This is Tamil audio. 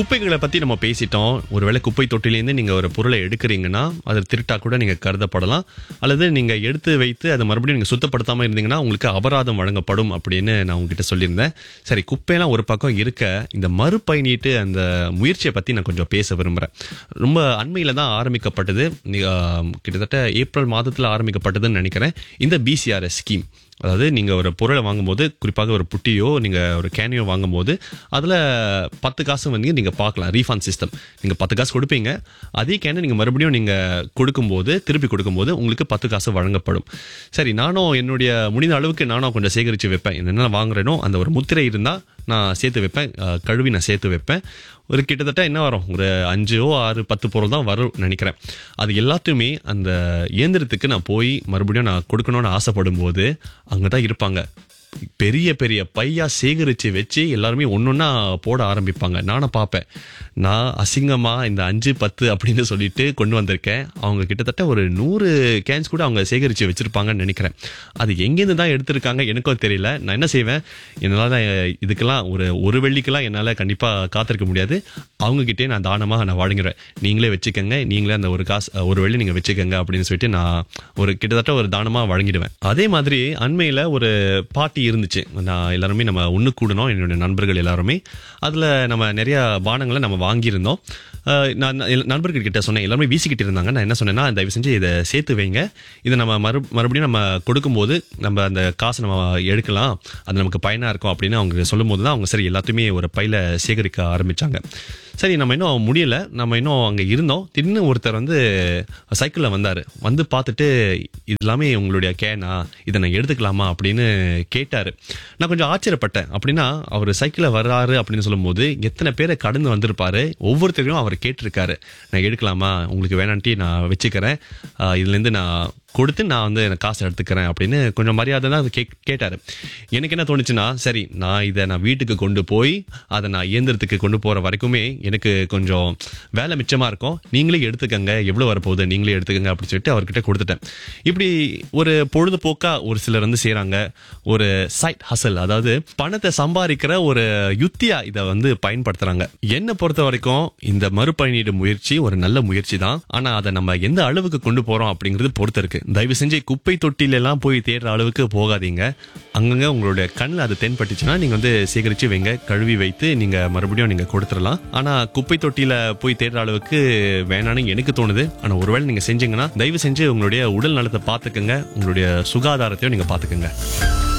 குப்பைகளை பத்தி நம்ம பேசிட்டோம் ஒருவேளை குப்பை தொட்டிலேருந்து நீங்க ஒரு பொருளை எடுக்கிறீங்கன்னா அது திருட்டா கூட நீங்க கருதப்படலாம் அல்லது நீங்க எடுத்து வைத்து அதை மறுபடியும் நீங்க சுத்தப்படுத்தாம இருந்தீங்கன்னா உங்களுக்கு அபராதம் வழங்கப்படும் அப்படின்னு நான் உங்ககிட்ட சொல்லியிருந்தேன் சரி குப்பையெல்லாம் ஒரு பக்கம் இருக்க இந்த மறுபயணிட்டு அந்த முயற்சியை பத்தி நான் கொஞ்சம் பேச விரும்புறேன் ரொம்ப அண்மையில தான் ஆரம்பிக்கப்பட்டது நீ- ஆஹ், கிட்டத்தட்ட ஏப்ரல் மாதத்துல ஆரம்பிக்கப்பட்டதுன்னு நினைக்கிறேன் இந்த பிசிஆர்எஸ் ஸ்கீம் அதாவது நீங்கள் ஒரு பொருளை வாங்கும்போது குறிப்பாக ஒரு புட்டியோ நீங்கள் ஒரு கேனியோ வாங்கும்போது அதில் பத்து காசு வந்து நீங்கள் பார்க்கலாம் ரீஃபண்ட் சிஸ்டம் நீங்கள் பத்து காசு கொடுப்பீங்க அதே கேனை நீங்கள் மறுபடியும் நீங்கள் கொடுக்கும்போது திருப்பி கொடுக்கும்போது உங்களுக்கு பத்து காசு வழங்கப்படும் சரி நானும் என்னுடைய முடிந்த அளவுக்கு நானும் கொஞ்சம் சேகரித்து வைப்பேன் என்னென்ன வாங்குறேனோ அந்த ஒரு முத்திரை இருந்தால் நான் சேர்த்து வைப்பேன் அஹ், கழுவி நான் சேர்த்து வைப்பேன் ஒரு கிட்டத்தட்ட என்ன வரும் ஒரு அஞ்சோ ஆறு பத்து பொருள் தான் வரும் நினைக்கிறேன் அது எல்லாத்தையுமே அந்த இயந்திரத்துக்கு நான் போய் மறுபடியும் நான் கொடுக்கணும்னு ஆசைப்படும் போது அங்கே தான் இருப்பாங்க பெரிய பெரிய பையா சேகரித்து வச்சு எல்லாருமே ஒன்றொன்னா போட ஆரம்பிப்பாங்க நானும் பார்ப்பேன் நான் அசிங்கமா இந்த அஞ்சு பத்து அப்படின்னு சொல்லிட்டு கொண்டு வந்திருக்கேன் அவங்க கிட்டத்தட்ட ஒரு நூறு கேன்ஸ் கூட அவங்க சேகரித்து வச்சிருப்பாங்கன்னு நினைக்கிறேன் அது எங்கேருந்து தான் எடுத்திருக்காங்க எனக்கும் தெரியல நான் என்ன செய்வேன் என்னால் இதுக்கெல்லாம் ஒரு ஒரு வெள்ளிக்கெல்லாம் என்னால் கண்டிப்பாக காத்திருக்க முடியாது அவங்க கிட்டே நான் தானமாக நான் வழங்குறேன் நீங்களே வச்சுக்கோங்க நீங்களே அந்த ஒரு காசு ஒரு வெள்ளி நீங்கள் வச்சுக்கோங்க அப்படின்னு சொல்லிட்டு நான் ஒரு கிட்டத்தட்ட ஒரு தானமாக வழங்கிடுவேன் அதே மாதிரி அண்மையில் ஒரு பார்ட்டி இருந்துச்சு நான் எல்லாருமே நம்ம ஒன்று கூடணும் என்னுடைய நண்பர்கள் எல்லாருமே அதில் நம்ம நிறைய பானங்களை நம்ம வாங்கியிருந்தோம் அஹ் நான் எல்- நண்பர்கள் கிட்ட சொன்னேன் எல்லாருமே வீசிக்கிட்டு இருந்தாங்க நான் என்ன சொன்னேன்னா தயவு செஞ்சு இதை சேர்த்து வைங்க இதை நம்ம மறு மறுபடியும் நம்ம கொடுக்கும்போது நம்ம அந்த காசை நம்ம எடுக்கலாம் அது நமக்கு பயனாக இருக்கும் அப்படின்னு அவங்க சொல்லும்போது தான் அவங்க சரி எல்லாத்தையுமே ஒரு பையில சேகரிக்க ஆரம்பிச்சாங்க சரி நம்ம இன்னும் முடியல நம்ம இன்னும் அங்கே இருந்தோம் திடீர்னு ஒருத்தர் வந்து சைக்கிளில் வந்தார் வந்து பார்த்துட்டு இது எல்லாமே உங்களுடைய கேனா இதை நான் எடுத்துக்கலாமா அப்படின்னு கேட்டார் நான் கொஞ்சம் ஆச்சரியப்பட்டேன் அப்படின்னா அவர் சைக்கிளில் வர்றாரு அப்படின்னு சொல்லும்போது எத்தனை பேரை கடந்து வந்திருப்பாரு ஒவ்வொருத்தரையும் அவர் கேட்டிருக்காரு நான் எடுக்கலாமா உங்களுக்கு வேணான்ட்டி நான் வச்சுக்கிறேன் ஆஹ் இதுலேருந்து நான் கொடுத்து நான் வந்து எனக்கு காசு எடுத்துக்கிறேன் அப்படின்னு கொஞ்சம் மரியாதை தான் அது கே கேட்டார் எனக்கு என்ன தோணுச்சுன்னா சரி நான் இதை நான் வீட்டுக்கு கொண்டு போய் அதை நான் இயந்திரத்துக்கு கொண்டு போகிற வரைக்குமே எனக்கு கொஞ்சம் வேலை மிச்சமாக இருக்கும் நீங்களே எடுத்துக்கங்க எவ்வளோ வரப்போகுது நீங்களே எடுத்துக்கங்க அப்படின்னு சொல்லிட்டு அவர்கிட்ட கொடுத்துட்டேன் இப்படி ஒரு பொழுதுபோக்கா ஒரு சிலர் வந்து செய்கிறாங்க ஒரு சைட் ஹசல் அதாவது பணத்தை சம்பாதிக்கிற ஒரு யுத்தியா இதை வந்து பயன்படுத்துறாங்க என்னை பொறுத்த வரைக்கும் இந்த மறுபயணீடு முயற்சி ஒரு நல்ல முயற்சி தான் ஆனா அதை நம்ம எந்த அளவுக்கு கொண்டு போறோம் அப்படிங்கிறது பொறுத்து இருக்கு தயவு செஞ்சு குப்பை தொட்டில எல்லாம் போய் தேடுற அளவுக்கு போகாதீங்க அங்கங்க உங்களுடைய கண்ணில் அது தென்பட்டுச்சுன்னா நீங்க வந்து சேகரிச்சு வைங்க கழுவி வைத்து நீங்க மறுபடியும் நீங்க கொடுத்துடலாம் ஆனா குப்பை தொட்டில போய் தேடுற அளவுக்கு வேணான்னு எனக்கு தோணுது ஆனா ஒருவேளை நீங்க செஞ்சீங்கன்னா தயவு செஞ்சு உங்களுடைய உடல் நலத்தை பாத்துக்கங்க உங்களுடைய சுகாதாரத்தையும் நீங்க பாத்துக்கங்க